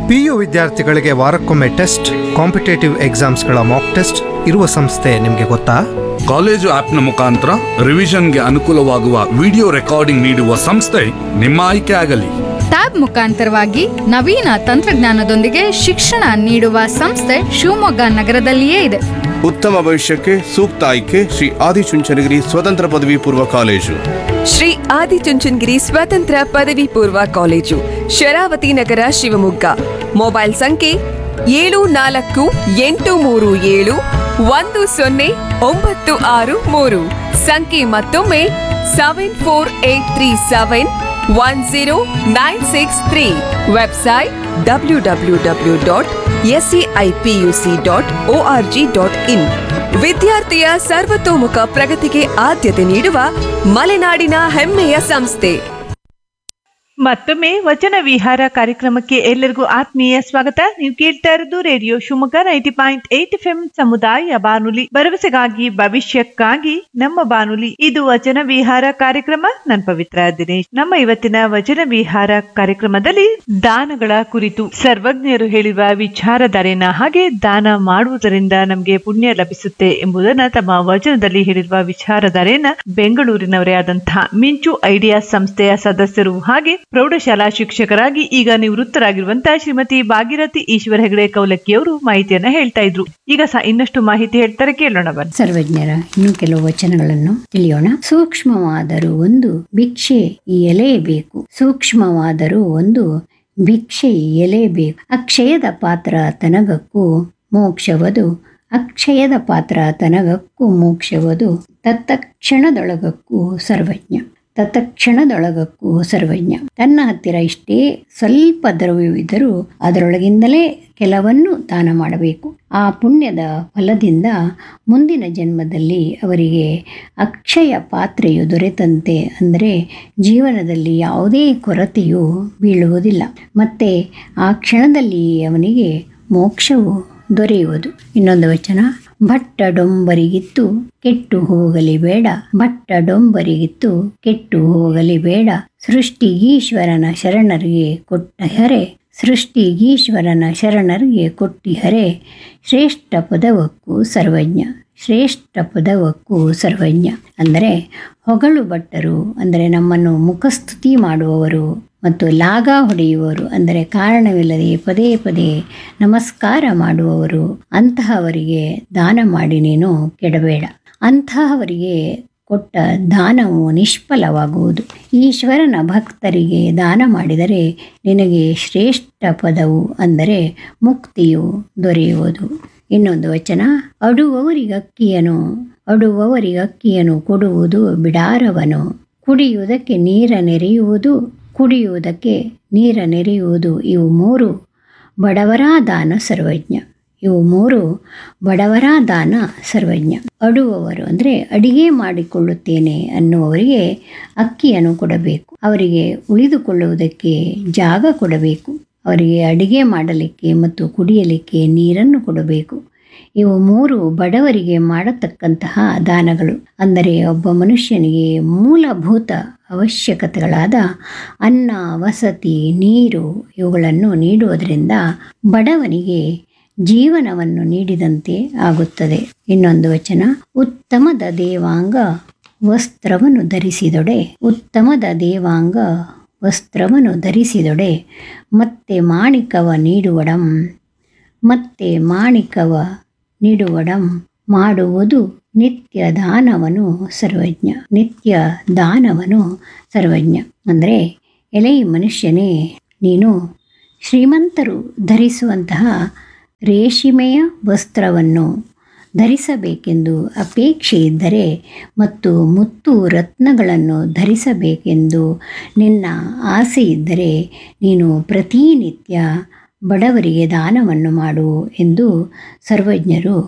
P U ವಿದ್ಯಾರ್ಥಿಗಳಿಗೆ ವಾರಕ್ಕೊಮ್ಮೆ test competitive ಎಕ್ಸಾಮ್ಸ್ಗಳ ಮಾಕ್ ಟೆಸ್ಟ್ ಇರುವ ಸಂಸ್ಥೆ ನಿಮಗೆ ಗೊತ್ತಾ ಕಾಲೇಜು ಆಪ್ನ ಮುಖಾಂತರ ರಿವಿಷನ್ಗೆ ಅನುಕೂಲವಾಗುವ ವಿಡಿಯೋ ರೆಕಾರ್ಡಿಂಗ್ ನೀಡುವ ಸಂಸ್ಥೆ ನಿಮ್ಮ ಆಯ್ಕೆ ಆಗಲಿ ಟ್ಯಾಬ್ ಮುಖಾಂತರವಾಗಿ ನವೀನ ತಂತ್ರಜ್ಞಾನದೊಂದಿಗೆ ಶಿಕ್ಷಣ ನೀಡುವ ಸಂಸ್ಥೆ ಶಿವಮೊಗ್ಗ ನಗರದಲ್ಲಿಯೇ ಇದೆ ಉತ್ತಮ ಭವಿಷ್ಯಕ್ಕೆ ಸೂಕ್ತ ಆಯ್ಕೆ ಶ್ರೀ ಆದಿಚುಂಚನಗಿರಿ ಸ್ವತಂತ್ರ ಪದವಿ ಪೂರ್ವ ಕಾಲೇಜು ಶ್ರೀ ಆದಿಚುಂಚನಗಿರಿ ಸ್ವತಂತ್ರ ಪದವಿ ಪೂರ್ವ ಕಾಲೇಜು ಶರಾವತಿ ನಗರ ಶಿವಮೊಗ್ಗ ಮೊಬೈಲ್ ಸಂಖ್ಯೆ ಏಳು ನಾಲ್ಕು ಎಂಟು ಮೂರು ಏಳು ಒಂದು ಸೊನ್ನೆ ಒಂಬತ್ತು ಆರು ಮೂರು ಸಂಖ್ಯೆ ಮತ್ತೊಮ್ಮೆ seven four eight three seven one zero nine six three website W W W dot SCIPUC dot O R G dot in ವಿದ್ಯಾರ್ಥಿಯ ಸರ್ವತೋಮುಖ ಪ್ರಗತಿಗೆ ಆದ್ಯತೆ ನೀಡುವ ಮಲೆನಾಡಿನ ಹೆಮ್ಮೆಯ ಸಂಸ್ಥೆ ಮತ್ತೊಮ್ಮೆ ವಚನ ವಿಹಾರ ಕಾರ್ಯಕ್ರಮಕ್ಕೆ ಎಲ್ಲರಿಗೂ ಆತ್ಮೀಯ ಸ್ವಾಗತ ನೀವು ಕೇಳ್ತಾ ಇರೋದು radio Shivamogga ninety point eight F M ಸಮುದಾಯ ಬಾನುಲಿ ಭರವಸೆಗಾಗಿ ಭವಿಷ್ಯಕ್ಕಾಗಿ ನಮ್ಮ ಬಾನುಲಿ ಇದು ವಚನ ವಿಹಾರ ಕಾರ್ಯಕ್ರಮ ನನ್ ಪವಿತ್ರ ದಿನೇಶ್ ನಮ್ಮ ಇವತ್ತಿನ ವಚನ ವಿಹಾರ ಕಾರ್ಯಕ್ರಮದಲ್ಲಿ ದಾನಗಳ ಕುರಿತು ಸರ್ವಜ್ಞರು ಹೇಳಿರುವ ವಿಚಾರಧಾರೆನ ಹಾಗೆ ದಾನ ಮಾಡುವುದರಿಂದ ನಮಗೆ ಪುಣ್ಯ ಲಭಿಸುತ್ತೆ ಎಂಬುದನ್ನ ತಮ್ಮ ವಚನದಲ್ಲಿ ಹೇಳಿರುವ ವಿಚಾರಧಾರೆಯನ್ನ ಬೆಂಗಳೂರಿನವರೇ ಆದಂತಹ ಮಿಂಚು ಐಡಿಯಾ ಸಂಸ್ಥೆಯ ಸದಸ್ಯರು ಹಾಗೆ ಪ್ರೌಢಶಾಲಾ ಶಿಕ್ಷಕರಾಗಿ ಈಗ ನಿವೃತ್ತರಾಗಿರುವಂತಹ ಶ್ರೀಮತಿ ಭಾಗೀರಥಿ ಈಶ್ವರ ಹೆಗಡೆ ಕೌಲಕ್ಕಿಯವರು ಮಾಹಿತಿಯನ್ನ ಹೇಳ್ತಾ ಇದ್ರು ಈಗ ಸಹ ಇನ್ನಷ್ಟು ಮಾಹಿತಿ ಹೇಳ್ತಾರೆ ಕೇಳೋಣ ಬನ್ನಿ ಸರ್ವಜ್ಞರ ಇನ್ನು ಕೆಲವು ವಚನಗಳನ್ನು ತಿಳಿಯೋಣ ಸೂಕ್ಷ್ಮವಾದರೂ ಒಂದು ಭಿಕ್ಷೆ ಈ ಎಲೆ ಬೇಕು ಸೂಕ್ಷ್ಮವಾದರೂ ಒಂದು ಭಿಕ್ಷೆ ಈ ಎಲೆ ಬೇಕು ಅಕ್ಷಯದ ಪಾತ್ರ ತನಗಕ್ಕೂ ಮೋಕ್ಷವದು ಅಕ್ಷಯದ ಪಾತ್ರ ತನಗಕ್ಕೂ ಮೋಕ್ಷವದು ತತ್ತಕ್ಷಣದೊಳಗಕ್ಕೂ ಸರ್ವಜ್ಞ ತತ್ಕ್ಷಣದೊಳಗಕ್ಕೂ ಸರ್ವಜ್ಞ ತನ್ನ ಹತ್ತಿರ ಇಷ್ಟೇ ಸ್ವಲ್ಪ ದ್ರವ್ಯವಿದ್ದರೂ ಅದರೊಳಗಿಂದಲೇ ಕೆಲವನ್ನು ದಾನ ಮಾಡಬೇಕು ಆ ಪುಣ್ಯದ ಫಲದಿಂದ ಮುಂದಿನ ಜನ್ಮದಲ್ಲಿ ಅವರಿಗೆ ಅಕ್ಷಯ ಪಾತ್ರೆಯು ದೊರೆತಂತೆ ಅಂದರೆ ಜೀವನದಲ್ಲಿ ಯಾವುದೇ ಕೊರತೆಯು ಬೀಳುವುದಿಲ್ಲ ಮತ್ತೆ ಆ ಕ್ಷಣದಲ್ಲಿ ಅವನಿಗೆ ಮೋಕ್ಷವು ದೊರೆಯುವುದು ಇನ್ನೊಂದು ವಚನ ಭಟ್ಟ ಡೊಂಬರಿಗಿತ್ತು ಕೆಟ್ಟು ಹೋಗಲಿ ಬೇಡ ಭಟ್ಟ ಡೊಂಬರಿಗಿತ್ತು ಕೆಟ್ಟು ಹೋಗಲಿ ಬೇಡ ಸೃಷ್ಟಿಗೀಶ್ವರನ ಶರಣರಿಗೆ ಕೊಟ್ಟಹರೆ ಸೃಷ್ಟಿಗೀಶ್ವರನ ಶರಣರಿಗೆ ಕೊಟ್ಟಿಹರೆ ಶ್ರೇಷ್ಠ ಪದವಕ್ಕೂ ಸರ್ವಜ್ಞ ಶ್ರೇಷ್ಠ ಪದವಕ್ಕೂ ಸರ್ವಜ್ಞ ಅಂದರೆ ಹೊಗಳು ಭಟ್ಟರು ಅಂದರೆ ನಮ್ಮನ್ನು ಮುಖಸ್ತುತಿ ಮಾಡುವವರು ಮತ್ತು ಲಾಗ ಹೊಡೆಯುವವರು ಅಂದರೆ ಕಾರಣವಿಲ್ಲದೆ ಪದೇ ಪದೇ ನಮಸ್ಕಾರ ಮಾಡುವವರು ಅಂತಹವರಿಗೆ ದಾನ ಮಾಡಿ ನೀನು ಕೆಡಬೇಡ ಅಂತಹವರಿಗೆ ಕೊಟ್ಟ ದಾನವು ನಿಷ್ಫಲವಾಗುವುದು ಈಶ್ವರನ ಭಕ್ತರಿಗೆ ದಾನ ಮಾಡಿದರೆ ನಿನಗೆ ಶ್ರೇಷ್ಠ ಪದವು ಅಂದರೆ ಮುಕ್ತಿಯು ದೊರೆಯುವುದು ಇನ್ನೊಂದು ವಚನ ಅಡುವವರಿಗಕ್ಕಿಯನು ಅಡುವವರಿಗಕ್ಕಿಯನು ಕೊಡುವುದು ಬಿಡಾರವನು ಕುಡಿಯುವುದಕ್ಕೆ ನೀರ ನೆರೆಯುವುದು ಕುಡಿಯುವುದಕ್ಕೆ ನೀರ ನೆರೆಯುವುದು ಇವು ಮೂರು ಬಡವರ ದಾನ ಸರ್ವಜ್ಞ ಇವು ಮೂರು ಬಡವರ ದಾನ ಸರ್ವಜ್ಞ ಅಡುವವರು ಅಂದರೆ ಅಡಿಗೆ ಮಾಡಿಕೊಳ್ಳುತ್ತೇನೆ ಅನ್ನುವವರಿಗೆ ಅಕ್ಕಿಯನ್ನು ಕೊಡಬೇಕು ಅವರಿಗೆ ಉಳಿದುಕೊಳ್ಳುವುದಕ್ಕೆ ಜಾಗ ಕೊಡಬೇಕು ಅವರಿಗೆ ಅಡಿಗೆ ಮಾಡಲಿಕ್ಕೆ ಮತ್ತು ಕುಡಿಯಲಿಕ್ಕೆ ನೀರನ್ನು ಕೊಡಬೇಕು ಇವು ಮೂರು ಬಡವರಿಗೆ ಮಾಡತಕ್ಕಂತಹ ದಾನಗಳು ಅಂದರೆ ಒಬ್ಬ ಮನುಷ್ಯನಿಗೆ ಮೂಲಭೂತ ಅವಶ್ಯಕತೆಗಳಾದ ಅನ್ನ ವಸತಿ ನೀರು ಇವುಗಳನ್ನು ನೀಡುವುದರಿಂದ ಬಡವನಿಗೆ ಜೀವನವನ್ನು ನೀಡಿದಂತೆ ಆಗುತ್ತದೆ ಇನ್ನೊಂದು ವಚನ ಉತ್ತಮದ ದೇವಾಂಗ ವಸ್ತ್ರವನ್ನು ಧರಿಸಿದೊಡೆ ಉತ್ತಮದ ದೇವಾಂಗ ವಸ್ತ್ರವನ್ನು ಧರಿಸಿದೊಡೆ ಮತ್ತೆ ಮಾಣಿಕವ ನೀಡುವಡಂ ಮತ್ತೆ ಮಾಣಿಕವ ನೀಡುವಡಂ ಮಾಡುವುದು ನಿತ್ಯ ದಾನವನು ಸರ್ವಜ್ಞ ನಿತ್ಯ ದಾನವನು ಸರ್ವಜ್ಞ ಅಂದರೆ ಎಲೆ ಮನುಷ್ಯನೇ ನೀನು ಶ್ರೀಮಂತರು ಧರಿಸುವಂತಹ ರೇಷ್ಮೆಯ ವಸ್ತ್ರವನ್ನು ಧರಿಸಬೇಕೆಂದು ಅಪೇಕ್ಷೆ ಇದ್ದರೆ ಮತ್ತು ಮುತ್ತು ರತ್ನಗಳನ್ನು ಧರಿಸಬೇಕೆಂದು ನಿನ್ನ ಆಸೆ ಇದ್ದರೆ ನೀನು ಪ್ರತಿನಿತ್ಯ ಬಡವರಿಗೆ ದಾನವನ್ನು ಮಾಡು ಎಂದು ಸರ್ವಜ್ಞರು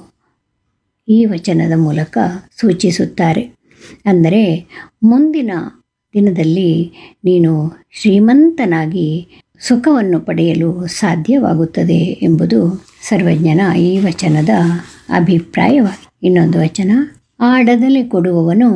ಈ ವಚನದ ಮೂಲಕ ಸೂಚಿಸುತ್ತಾರೆ ಅಂದರೆ ಮುಂದಿನ ದಿನದಲ್ಲಿ ನೀನು ಶ್ರೀಮಂತನಾಗಿ ಸುಖವನ್ನು ಪಡೆಯಲು ಸಾಧ್ಯವಾಗುತ್ತದೆ ಎಂಬುದು ಸರ್ವಜ್ಞನ ಈ ವಚನದ ಅಭಿಪ್ರಾಯವಾಗಿದೆ ಇನ್ನೊಂದು ವಚನ ಆಡದಲೆ ಕೊಡುವವನು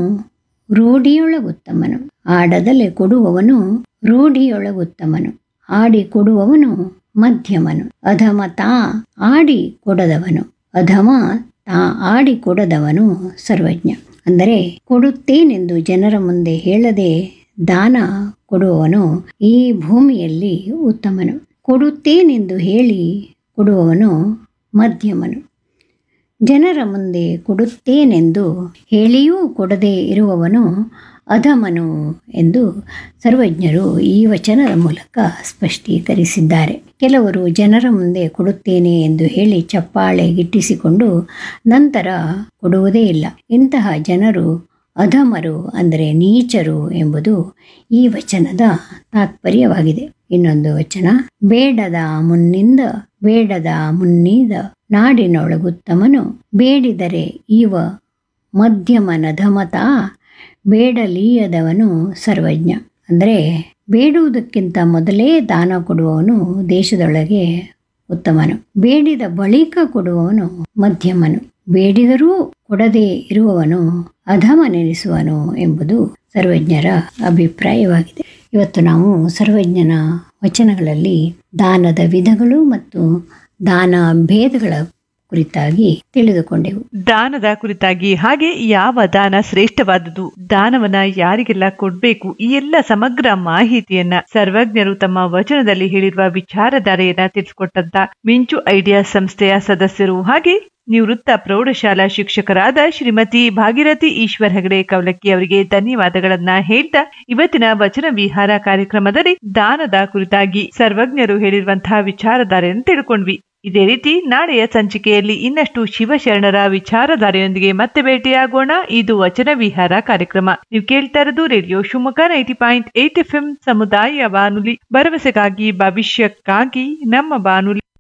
ರೂಢಿಯೊಳಗುತ್ತಮನು ಆಡದಲೆ ಕೊಡುವವನು ರೂಢಿಯೊಳಗುತ್ತಮನು ಆಡಿ ಕೊಡುವವನು ಮಧ್ಯಮನು ಅಧಮ ತಾ ಆಡಿ ಕೊಡದವನು ಅಧಮ ತಾ ಆಡಿ ಕೊಡದವನು ಸರ್ವಜ್ಞ ಅಂದರೆ ಕೊಡುತ್ತೇನೆಂದು ಜನರ ಮುಂದೆ ಹೇಳದೆ ದಾನ ಕೊಡುವವನು ಈ ಭೂಮಿಯಲ್ಲಿ ಉತ್ತಮನು ಕೊಡುತ್ತೇನೆಂದು ಹೇಳಿ ಕೊಡುವವನು ಮಧ್ಯಮನು ಜನರ ಮುಂದೆ ಕೊಡುತ್ತೇನೆಂದು ಹೇಳಿಯೂ ಕೊಡದೇ ಇರುವವನು ಅಧಮನು ಎಂದು ಸರ್ವಜ್ಞರು ಈ ವಚನದ ಮೂಲಕ ಸ್ಪಷ್ಟೀಕರಿಸಿದ್ದಾರೆ ಕೆಲವರು ಜನರ ಮುಂದೆ ಕೊಡುತ್ತೇನೆ ಎಂದು ಹೇಳಿ ಚಪ್ಪಾಳೆ ಗಿಟ್ಟಿಸಿಕೊಂಡು ನಂತರ ಕೊಡುವುದೇ ಇಲ್ಲ ಇಂತಹ ಜನರು ಅಧಮರು ಅಂದರೆ ನೀಚರು ಎಂಬುದು ಈ ವಚನದ ತಾತ್ಪರ್ಯವಾಗಿದೆ ಇನ್ನೊಂದು ವಚನ ಬೇಡದ ಮುನ್ನಿಂದ ಬೇಡದ ಮುನ್ನಿದ ನಾಡಿನೊಳಗುತ್ತಮನು ಬೇಡಿದರೆ ಇವ ಮಧ್ಯಮನಧಮತ ಬೇಡಲೀಯದವನು ಸರ್ವಜ್ಞ ಅಂದರೆ ಬೇಡುವುದಕ್ಕಿಂತ ಮೊದಲೇ ದಾನ ಕೊಡುವವನು ದೇಶದೊಳಗೆ ಉತ್ತಮನು ಬೇಡಿದ ಬಳಿಕ ಕೊಡುವವನು ಮಧ್ಯಮನು ಬೇಡಿದರೂ ಕೊಡದೇ ಇರುವವನು ಅಧಮನೆನಿಸುವನು ಎಂಬುದು ಸರ್ವಜ್ಞರ ಅಭಿಪ್ರಾಯವಾಗಿದೆ ಇವತ್ತು ನಾವು ಸರ್ವಜ್ಞನ ವಚನಗಳಲ್ಲಿ ದಾನದ ವಿಧಗಳು ಮತ್ತು ದಾನ ಭೇದಗಳ ಕುರಿತಾಗಿ ತಿಳಿದುಕೊಂಡೆವು ದಾನದ ಕುರಿತಾಗಿ ಹಾಗೆ ಯಾವ ದಾನ ಶ್ರೇಷ್ಠವಾದುದು ದಾನವನ್ನ ಯಾರಿಗೆಲ್ಲ ಕೊಡ್ಬೇಕು ಈ ಎಲ್ಲ ಸಮಗ್ರ ಮಾಹಿತಿಯನ್ನ ಸರ್ವಜ್ಞರು ತಮ್ಮ ವಚನದಲ್ಲಿ ಹೇಳಿರುವ ವಿಚಾರಧಾರೆಯನ್ನ ತಿಳಿಸಿಕೊಟ್ಟಂತ ಮಿಂಚು ಐಡಿಯಾ ಸಂಸ್ಥೆಯ ಸದಸ್ಯರು ಹಾಗೆ ನಿವೃತ್ತ ಪ್ರೌಢಶಾಲಾ ಶಿಕ್ಷಕರಾದ ಶ್ರೀಮತಿ ಭಾಗೀರಥಿ ಈಶ್ವರ್ ಹೆಗಡೆ ಕವಲಕ್ಕಿ ಅವರಿಗೆ ಧನ್ಯವಾದಗಳನ್ನ ಹೇಳ್ತಾ ಇವತ್ತಿನ ವಚನ ವಿಹಾರ ಕಾರ್ಯಕ್ರಮದಲ್ಲಿ ದಾನದ ಕುರಿತಾಗಿ ಸರ್ವಜ್ಞರು ಹೇಳಿರುವಂತಹ ವಿಚಾರಧಾರೆಯನ್ನು ತಿಳ್ಕೊಂಡ್ವಿ ಇದೇ ರೀತಿ ನಾಳೆಯ ಸಂಚಿಕೆಯಲ್ಲಿ ಇನ್ನಷ್ಟು ಶಿವಶರಣರ ವಿಚಾರಧಾರೆಯೊಂದಿಗೆ ಮತ್ತೆ ಭೇಟಿಯಾಗೋಣ ಇದು ವಚನ ವಿಹಾರ ಕಾರ್ಯಕ್ರಮ ನೀವು ಕೇಳ್ತಾ ಇರೋದು radio Shivamogga ninety point eight F M ಸಮುದಾಯ ಬಾನುಲಿ ಭರವಸೆಗಾಗಿ ಭವಿಷ್ಯಕ್ಕಾಗಿ ನಮ್ಮ ಬಾನುಲಿ